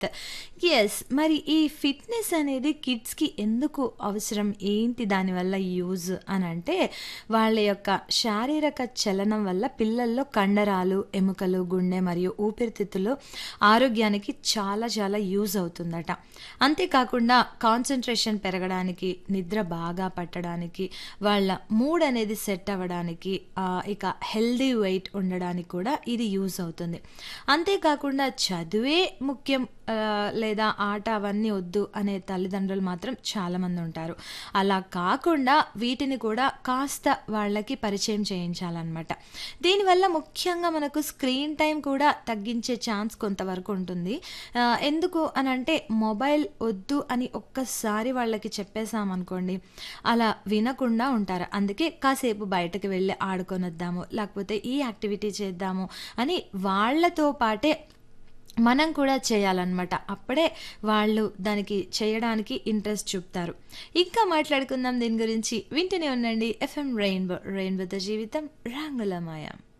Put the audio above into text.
Yes. మరి ఈ fitness అనేది కిడ్స్‌కి ఎందుకు అవసరం? ఏంటి దానివల్ల యూజ్ అనంటే, వాళ్ళ యొక్క శారీరక చలనం వల్ల పిల్లల్లో కండరాలు, ఎముకలు, గుండె మరియు ఊపిరితిత్తులు ఆరోగ్యానికి చాలా చాలా యూజ్ అవుతుందట. అంతేకాకుండా కాన్సంట్రేషన్ పెరగడానికి, నిద్ర బాగా పట్టడానికి, వాళ్ళ మూడ్ అనేది సెట్ అవ్వడానికి, ఆహ్, ఇక హెల్తీ వెయిట్ ఉండడానికి కూడా ఇది యూజ్ అవుతుంది. అంతేకాకుండా చదువే ముఖ్యం ఆహ్, లేదా ఆట అవన్నీ వద్దు అనే తల్లిదండ్రులు మాత్రం చాలామందుంటారు. అలా కాకుండా వీటిని కూడా కాస్త వాళ్ళకి పరిచయం చేయించాలనమాట. దీనివల్ల ముఖ్యంగా మనకు స్క్రీన్ టైమ్ కూడా తగ్గించే ఛాన్స్ కొంతవరకు ఉంటుంది. ఆహ్, ఎందుకు అనంటే మొబైల్ వద్దు అని ఒక్కసారి వాళ్ళకి చెప్పేసామనుకోండి, అలా వినకుండా ఉంటారు. అందుకే కాసేపు బయటకి వెళ్లి ఆడుకొనొద్దాము, లేకపోతే ఈ యాక్టివిటీ చేద్దాము అని వాళ్ళతో పాటే మనం కూడా చేయాలనమాట. అప్పుడే వాళ్ళు దానికి చేయడానికి ఇంట్రెస్ట్ చూపుతారు. ఇంకా మాట్లాడుకుందాం దీని గురించి. వింటూనే ఉండండి ఎఫ్ఎం రెయిన్బో. రెయిన్బోతో జీవితం రంగులమయం.